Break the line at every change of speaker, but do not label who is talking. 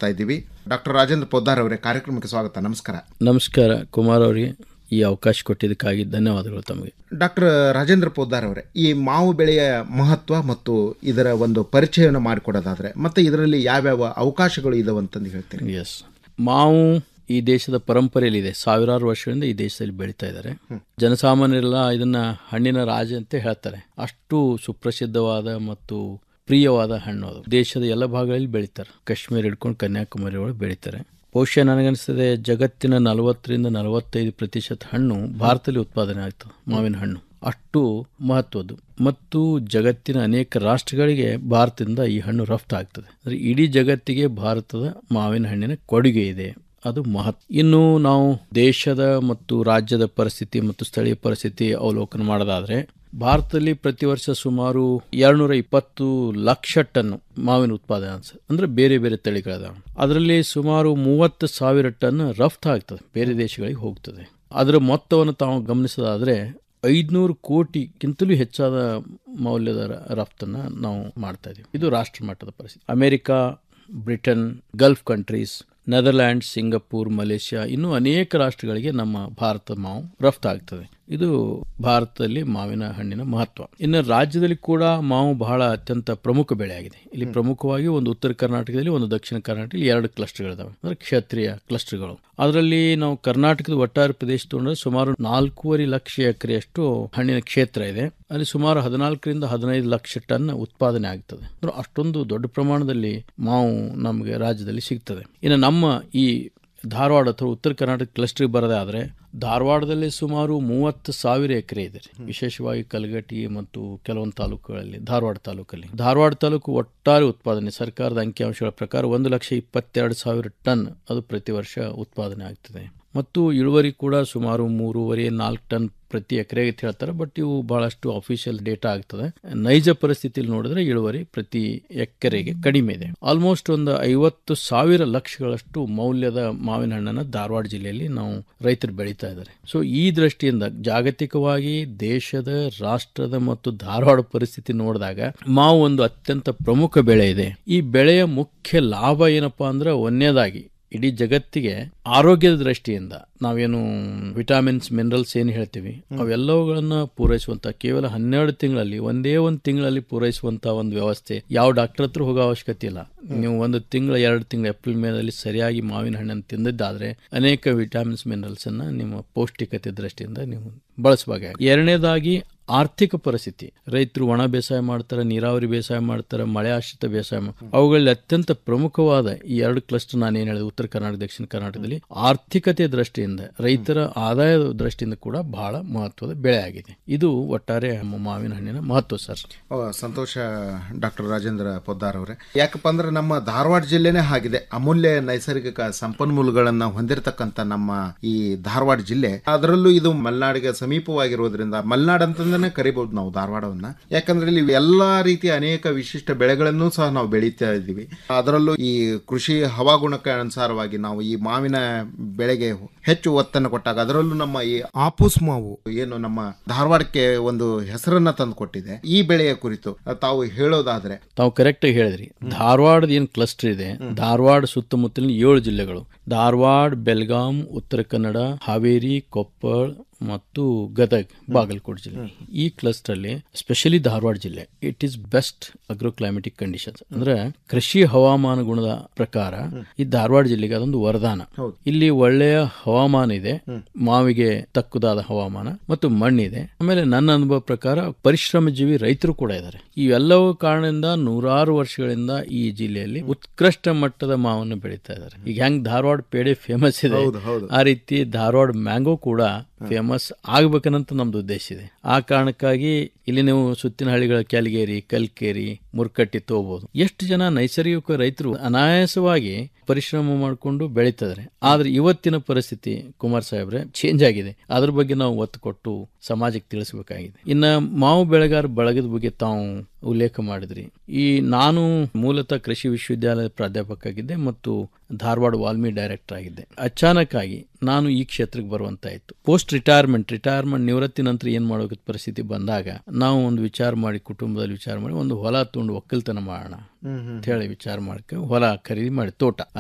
ಮಾತಾಡ್ತಾ ಇದ್ದೀವಿ ಡಾಕ್ಟರ್ ರಾಜೇಂದ್ರ ಪೊದ್ದಾರ್ ಅವರೇ ಕಾರ್ಯಕ್ರಮಕ್ಕೆ ಸ್ವಾಗತ ನಮಸ್ಕಾರ
ನಮಸ್ಕಾರ ಕುಮಾರ್ ಅವರಿಗೆ ಈ ಅವಕಾಶ ಕೊಟ್ಟಿದ್ದಕ್ಕಾಗಿ ಧನ್ಯವಾದಗಳು ತಮಗೆ
ಡಾಕ್ಟರ್ ರಾಜೇಂದ್ರ ಪೊದ್ದಾರ್ ಅವರೇ ಈ ಮಾವು ಬೆಳೆಯ ಮಹತ್ವ ಮತ್ತು ಇದರ ಒಂದು ಪರಿಚಯವನ್ನು ಮಾಡಿಕೊಡೋದಾದ್ರೆ ಮತ್ತೆ ಇದರಲ್ಲಿ ಯಾವ್ಯಾವ ಅವಕಾಶಗಳು ಇದಾವೆ ಅಂತಂದು ಹೇಳ್ತೀರಿ
ಎಸ್ ಮಾವು ಈ ದೇಶದ ಪರಂಪರೆಯಲ್ಲಿದೆ ಸಾವಿರಾರು ವರ್ಷಗಳಿಂದ ಈ ದೇಶದಲ್ಲಿ ಬೆಳೀತಾ ಇದ್ದಾರೆ ಜನಸಾಮಾನ್ಯರೆಲ್ಲ ಇದನ್ನ ಹಣ್ಣಿನ ರಾಜ ಅಂತ ಹೇಳ್ತಾರೆ ಅಷ್ಟು ಸುಪ್ರಸಿದ್ಧವಾದ ಮತ್ತು ಪ್ರಿಯವಾದ ಹಣ್ಣು ಅದು ದೇಶದ ಎಲ್ಲ ಭಾಗಗಳಲ್ಲಿ ಬೆಳೀತಾರೆ ಕಾಶ್ಮೀರ ಹಿಡ್ಕೊಂಡು ಕನ್ಯಾಕುಮಾರಿ ಒಳಗೆ ಬೆಳೀತಾರೆ ಬಹುಶಃ ನನಗನ್ನಿಸ್ತದೆ ಜಗತ್ತಿನ ನಲವತ್ತರಿಂದ ನಲವತ್ತೈದು ಪ್ರತಿಶತ ಹಣ್ಣು ಭಾರತದಲ್ಲಿ ಉತ್ಪಾದನೆ ಆಗ್ತದೆ ಮಾವಿನ ಹಣ್ಣು ಅಷ್ಟು ಮಹತ್ವದ್ದು ಮತ್ತು ಜಗತ್ತಿನ ಅನೇಕ ರಾಷ್ಟ್ರಗಳಿಗೆ ಭಾರತದಿಂದ ಈ ಹಣ್ಣು ರಫ್ತು ಆಗ್ತದೆ ಅಂದರೆ ಇಡೀ ಜಗತ್ತಿಗೆ ಭಾರತದ ಮಾವಿನ ಹಣ್ಣಿನ ಕೊಡುಗೆ ಇದೆ ಅದು ಮಹತ್ ಇನ್ನು ನಾವು ದೇಶದ ಮತ್ತು ರಾಜ್ಯದ ಪರಿಸ್ಥಿತಿ ಮತ್ತು ಸ್ಥಳೀಯ ಪರಿಸ್ಥಿತಿ ಅವಲೋಕನ ಮಾಡೋದಾದ್ರೆ ಭಾರತದಲ್ಲಿ ಪ್ರತಿ ವರ್ಷ ಸುಮಾರು ಎರಡ್ನೂರ ಇಪ್ಪತ್ತು ಲಕ್ಷ ಟನ್ ಮಾವಿನ ಉತ್ಪಾದನೆ ಅನ್ಸ ಅಂದ್ರೆ ಬೇರೆ ಬೇರೆ ತಳಿಗಳದಾವ ಅದರಲ್ಲಿ ಸುಮಾರು ಮೂವತ್ತು ಸಾವಿರ ಟನ್ ರಫ್ತು ಆಗ್ತದೆ ಬೇರೆ ದೇಶಗಳಿಗೆ ಹೋಗ್ತದೆ ಅದರ ಮೊತ್ತವನ್ನು ತಾವು ಗಮನಿಸೋದಾದ್ರೆ ಐದುನೂರು ಕೋಟಿಗಿಂತಲೂ ಹೆಚ್ಚಾದ ಮೌಲ್ಯದ ರ- ರಫ್ತನ್ನ ನಾವು ಮಾಡ್ತಾ ಇದೀವಿ ಇದು ರಾಷ್ಟ್ರ ಮಟ್ಟದ ಪರಿಸ್ಥಿತಿ America Britain gulf countries Netherland Singapore Malaysia ಇನ್ನೂ ಅನೇಕ ರಾಷ್ಟ್ರಗಳಿಗೆ ನಮ್ಮ ಭಾರತ ಮಾವು ರಫ್ತು ಆಗ್ತದೆ ಇದು ಭಾರತದಲ್ಲಿ ಮಾವಿನ ಹಣ್ಣಿನ ಮಹತ್ವ ಇನ್ನು ರಾಜ್ಯದಲ್ಲಿ ಕೂಡ ಮಾವು ಬಹಳ ಅತ್ಯಂತ ಪ್ರಮುಖ ಬೆಳೆಯಾಗಿದೆ ಇಲ್ಲಿ ಪ್ರಮುಖವಾಗಿ ಒಂದು ಉತ್ತರ ಕರ್ನಾಟಕದಲ್ಲಿ ಒಂದು ದಕ್ಷಿಣ ಕರ್ನಾಟಕದಲ್ಲಿ ಎರಡು ಕ್ಲಸ್ಟರ್ಗಳಿದಾವೆ ಅಂದ್ರೆ ಕ್ಷೇತ್ರೀಯ ಕ್ಲಸ್ಟರ್ಗಳು ಅದರಲ್ಲಿ ನಾವು ಕರ್ನಾಟಕದ ಒಟ್ಟಾರೆ ಪ್ರದೇಶ ತಗೊಂಡ್ರೆ ಸುಮಾರು ನಾಲ್ಕೂವರೆ ಲಕ್ಷ ಎಕರೆಯಷ್ಟು ಹಣ್ಣಿನ ಕ್ಷೇತ್ರ ಇದೆ ಅಲ್ಲಿ ಸುಮಾರು ಹದಿನಾಲ್ಕರಿಂದ ಹದಿನೈದು ಲಕ್ಷ ಟನ್ ಉತ್ಪಾದನೆ ಆಗ್ತದೆ ಅಂದ್ರೆ ಅಷ್ಟೊಂದು ದೊಡ್ಡ ಪ್ರಮಾಣದಲ್ಲಿ ಮಾವು ನಮಗೆ ರಾಜ್ಯದಲ್ಲಿ ಸಿಗ್ತದೆ ಇನ್ನು ನಮ್ಮ ಈ ಧಾರವಾಡ ಅಥವಾ ಉತ್ತರ ಕರ್ನಾಟಕ ಕ್ಲಸ್ಟರ್ ಬರದೇ ಆದರೆ ಧಾರವಾಡದಲ್ಲಿ ಸುಮಾರು ಮೂವತ್ತು ಸಾವಿರ ಎಕರೆ ಇದೆ ವಿಶೇಷವಾಗಿ ಕಲಗಟಿ ಮತ್ತು ಕೆಲವೊಂದು ತಾಲೂಕುಗಳಲ್ಲಿ ಧಾರವಾಡ ತಾಲೂಕಲ್ಲಿ ಧಾರವಾಡ ತಾಲೂಕು ಒಟ್ಟಾರೆ ಉತ್ಪಾದನೆ ಸರ್ಕಾರದ ಅಂಕಿಅಂಶಗಳ ಪ್ರಕಾರ ಒಂದು ಲಕ್ಷ ಇಪ್ಪತ್ತೆರಡು ಸಾವಿರ ಟನ್ ಅದು ಪ್ರತಿ ವರ್ಷ ಉತ್ಪಾದನೆ ಆಗ್ತದೆ ಮತ್ತು ಇಳುವರಿ ಕೂಡ ಸುಮಾರು ಮೂರುವರೆ ನಾಲ್ಕು ಟನ್ ಪ್ರತಿ ಎಕರೆಗೆ ಅಂತ ಹೇಳ್ತಾರೆ ಬಟ್ ಇವು ಬಹಳಷ್ಟು ಅಫಿಷಿಯಲ್ ಡೇಟಾ ಆಗ್ತದೆ ನೈಜ ಪರಿಸ್ಥಿತಿಯಲ್ಲಿ ನೋಡಿದ್ರೆ ಇಳುವರಿ ಪ್ರತಿ ಎಕರೆಗೆ ಕಡಿಮೆ ಇದೆ ಆಲ್ಮೋಸ್ಟ್ ಒಂದು ಐವತ್ತು ಸಾವಿರ ಲಕ್ಷಗಳಷ್ಟು ಮೌಲ್ಯದ ಮಾವಿನ ಹಣ್ಣನ್ನು ಧಾರವಾಡ ಜಿಲ್ಲೆಯಲ್ಲಿ ನಾವು ರೈತರು ಬೆಳೀತಾ ಇದ್ದಾರೆ ಸೊ ಈ ದೃಷ್ಟಿಯಿಂದ ಜಾಗತಿಕವಾಗಿ ದೇಶದ ರಾಷ್ಟ್ರದ ಮತ್ತು ಧಾರವಾಡ ಪರಿಸ್ಥಿತಿ ನೋಡಿದಾಗ ಮಾವು ಒಂದು ಅತ್ಯಂತ ಪ್ರಮುಖ ಬೆಳೆ ಇದೆ ಈ ಬೆಳೆಯ ಮುಖ್ಯ ಲಾಭ ಏನಪ್ಪಾ ಅಂದ್ರೆ ಒಂದನೇದಾಗಿ ಇಡೀ ಜಗತ್ತಿಗೆ ಆರೋಗ್ಯದ ದೃಷ್ಟಿಯಿಂದ ನಾವೇನು ವಿಟಾಮಿನ್ಸ್ ಮಿನರಲ್ಸ್ ಏನು ಹೇಳ್ತೀವಿ ಅವೆಲ್ಲವುಗಳನ್ನ ಪೂರೈಸುವಂತ ಕೇವಲ ಹನ್ನೆರಡು ತಿಂಗಳಲ್ಲಿ ಒಂದೇ ಒಂದು ತಿಂಗಳಲ್ಲಿ ಪೂರೈಸುವಂತ ಒಂದು ವ್ಯವಸ್ಥೆ ಯಾವ ಡಾಕ್ಟರ್ ಹತ್ರ ಹೋಗೋ ಅವಶ್ಯಕತೆ ಇಲ್ಲ ನೀವು ಒಂದು ತಿಂಗಳ ಎರಡು ತಿಂಗಳ ಏಪ್ರಿಲ್ ಮೇದಲ್ಲಿ ಸರಿಯಾಗಿ ಮಾವಿನ ಹಣ್ಣನ್ನು ತಿಂದಿದ್ದಾದ್ರೆ ಅನೇಕ ವಿಟಾಮಿನ್ಸ್ ಮಿನರಲ್ಸ್ ಅನ್ನ ನಿಮ್ಮ ಪೌಷ್ಟಿಕತೆ ದೃಷ್ಟಿಯಿಂದ ನೀವು ಬಳಸಬೇಕಾಗ ಎರಡನೇದಾಗಿ ಆರ್ಥಿಕ ಪರಿಸ್ಥಿತಿ ರೈತರು ಒಣ ಬೇಸಾಯ ಮಾಡ್ತಾರೆ ನೀರಾವರಿ ಬೇಸಾಯ ಮಾಡ್ತಾರೆ ಮಳೆ ಆಶ್ರಿತ ಬೇಸಾಯ ಮಾಡ್ತಾರೆ ಅವುಗಳಲ್ಲಿ ಅತ್ಯಂತ ಪ್ರಮುಖವಾದ ಈ ಎರಡು ಕ್ಲಸ್ಟರ್ ನಾನು ಏನು ಹೇಳಿದೆ ಉತ್ತರ ಕರ್ನಾಟಕ ದಕ್ಷಿಣ ಕರ್ನಾಟಕದಲ್ಲಿ ಆರ್ಥಿಕತೆ ದೃಷ್ಟಿಯಿಂದ ರೈತರ ಆದಾಯದ ದೃಷ್ಟಿಯಿಂದ ಕೂಡ ಬಹಳ ಮಹತ್ವದ ಬೆಳೆ ಆಗಿದೆ ಇದು ಒಟ್ಟಾರೆ ನಮ್ಮ ಮಾವಿನ ಹಣ್ಣಿನ ಮಹತ್ವ ಸರ್
ಓ, ಸಂತೋಷ ಡಾಕ್ಟರ್ ರಾಜೇಂದ್ರ ಪೊದ್ದಾರ್ ಅವರೇ ಯಾಕಪ್ಪ ಅಂದ್ರೆ ನಮ್ಮ ಧಾರವಾಡ ಜಿಲ್ಲೆನೇ ಆಗಿದೆ ಅಮೂಲ್ಯ ನೈಸರ್ಗಿಕ ಸಂಪನ್ಮೂಲಗಳನ್ನ ಹೊಂದಿರತಕ್ಕಂತ ನಮ್ಮ ಈ ಧಾರವಾಡ ಜಿಲ್ಲೆ ಅದರಲ್ಲೂ ಇದು ಮಲೆನಾಡಿಗೆ ಸಮೀಪವಾಗಿರೋದ್ರಿಂದ ಮಲೆನಾಡು ಅಂತಂದ್ರೆ ಕರಿಬಹುದು ನಾವು ಧಾರವಾಡವನ್ನ ಯಾಕಂದ್ರೆ ಇಲ್ಲಿ ಎಲ್ಲಾ ರೀತಿಯ ಅನೇಕ ವಿಶಿಷ್ಟ ಬೆಳೆಗಳನ್ನು ಸಹ ನಾವು ಬೆಳೀತಾ ಇದ್ದೀವಿ ಅದರಲ್ಲೂ ಈ ಕೃಷಿ ಹವಾಗುಣಕ್ಕೆ ಅನುಸಾರವಾಗಿ ನಾವು ಈ ಮಾವಿನ ಬೆಳೆಗೆ ಹೆಚ್ಚು ಒತ್ತನ್ನು ಕೊಟ್ಟಾಗ ಅದರಲ್ಲೂ ನಮ್ಮ ಈ ಆಪೂಸ್ ಮಾವು ಏನು ನಮ್ಮ ಧಾರವಾಡಕ್ಕೆ ಒಂದು ಹೆಸರನ್ನ ತಂದು ಕೊಟ್ಟಿದೆ ಈ ಬೆಳೆಯ ಕುರಿತು ತಾವು ಹೇಳೋದಾದ್ರೆ
ತಾವು ಕರೆಕ್ಟಾಗಿ ಹೇಳಿದ್ರಿ ಧಾರವಾಡದ ಏನು ಕ್ಲಸ್ಟರ್ ಇದೆ ಧಾರವಾಡ ಸುತ್ತಮುತ್ತಲಿನ ಏಳು ಜಿಲ್ಲೆಗಳು ಧಾರವಾಡ ಬೆಲ್ಗಾಂ ಉತ್ತರ ಕನ್ನಡ ಹಾವೇರಿ ಕೊಪ್ಪಳ ಮತ್ತು ಗದಗ್ ಬಾಗಲಕೋಟೆ ಜಿಲ್ಲೆ ಈ ಕ್ಲಸ್ಟರ್ ಅಲ್ಲಿ ಸ್ಪೆಷಲಿ ಧಾರವಾಡ ಜಿಲ್ಲೆ it is best agro climatic conditions ಅಂದ್ರೆ ಕೃಷಿ ಹವಾಮಾನ ಗುಣದ ಪ್ರಕಾರ ಈ ಧಾರವಾಡ ಜಿಲ್ಲೆಗೆ ಅದೊಂದು ವರದಾನ ಇಲ್ಲಿ ಒಳ್ಳೆಯ ಹವಾಮಾನ ಇದೆ ಮಾವಿಗೆ ತಕ್ಕುದಾದ ಹವಾಮಾನ ಮತ್ತು ಮಣ್ಣಿದೆ ಆಮೇಲೆ ನನ್ನ ಅನುಭವ ಪ್ರಕಾರ ಪರಿಶ್ರಮ ಜೀವಿ ರೈತರು ಕೂಡ ಇದ್ದಾರೆ ಇವೆಲ್ಲವೂ ಕಾರಣದಿಂದ ನೂರಾರು ವರ್ಷಗಳಿಂದ ಈ ಜಿಲ್ಲೆಯಲ್ಲಿ ಉತ್ಕೃಷ್ಟ ಮಟ್ಟದ ಮಾವನ್ನು ಬೆಳೀತಾ ಇದ್ದಾರೆ ಈಗ ಹೆಂಗ್ ಧಾರವಾಡ ಪೇಡೆ ಫೇಮಸ್ ಇದೆ ಆ ರೀತಿ ಧಾರವಾಡ ಮ್ಯಾಂಗೋ ಕೂಡ ಫೇಮಸ್ ಆಗ್ಬೇಕನ್ನಂತ ನಮ್ದು ಉದ್ದೇಶ ಇದೆ ಆ ಕಾರಣಕ್ಕಾಗಿ ಇಲ್ಲಿ ನೀವು ಸುತ್ತಿನ ಹಳ್ಳಿಗಳ ಕ್ಯಾಲಿಗೇರಿ ಕಲ್ಕೇರಿ ಮುರ್ಕಟ್ಟಿ ತಗೋಬಹುದು ಎಷ್ಟು ಜನ ನೈಸರ್ಗಿಕ ರೈತರು ಅನಾಯಾಸವಾಗಿ ಪರಿಶ್ರಮ ಮಾಡಿಕೊಂಡು ಬೆಳೀತಿದ್ದಾರೆ ಆದ್ರೆ ಇವತ್ತಿನ ಪರಿಸ್ಥಿತಿ ಕುಮಾರ್ ಸಾಹೇಬ್ರೆ ಚೇಂಜ್ ಆಗಿದೆ ಅದ್ರ ಬಗ್ಗೆ ನಾವು ಒತ್ತು ಕೊಟ್ಟು ಸಮಾಜಕ್ಕೆ ತಿಳಿಸಬೇಕಾಗಿದೆ ಇನ್ನ ಮಾವು ಬೆಳೆಗಾರ ಬಳಗದ ಬಗ್ಗೆ ತಾವು ಉಲ್ಲೇಖ ಮಾಡಿದ್ರಿ ಈ ನಾನು ಮೂಲತಃ ಕೃಷಿ ವಿಶ್ವವಿದ್ಯಾಲಯದ ಪ್ರಾಧ್ಯಾಪಕ ಆಗಿದ್ದೆ ಮತ್ತು ಧಾರವಾಡ ವಾಲ್ಮಿ ಡೈರೆಕ್ಟರ್ ಆಗಿದ್ದೆ ಅಚಾನಕ್ ಆಗಿ ನಾನು ಈ ಕ್ಷೇತ್ರಕ್ಕೆ ಬರುವಂತಾಯ್ತು ಪೋಸ್ಟ್ ರಿಟೈರ್ಮೆಂಟ್ ರಿಟೈರ್ಮೆಂಟ್ ನಿವೃತ್ತಿ ನಂತರ ಏನ್ ಮಾಡೋ ಪರಿಸ್ಥಿತಿ ಬಂದಾಗ ನಾವು ಒಂದು ವಿಚಾರ ಮಾಡಿ ಕುಟುಂಬದಲ್ಲಿ ವಿಚಾರ ಮಾಡಿ ಒಂದು ಹೊಲ ತುಂಡು ಒಕ್ಕಲ್ತನ ಮಾಡೋಣ ಅಂತ ಹೇಳಿ ವಿಚಾರ ಮಾಡ್ಕೊಂಡು ಹೊಲ ಖರೀದಿ ಮಾಡಿ ತೋಟ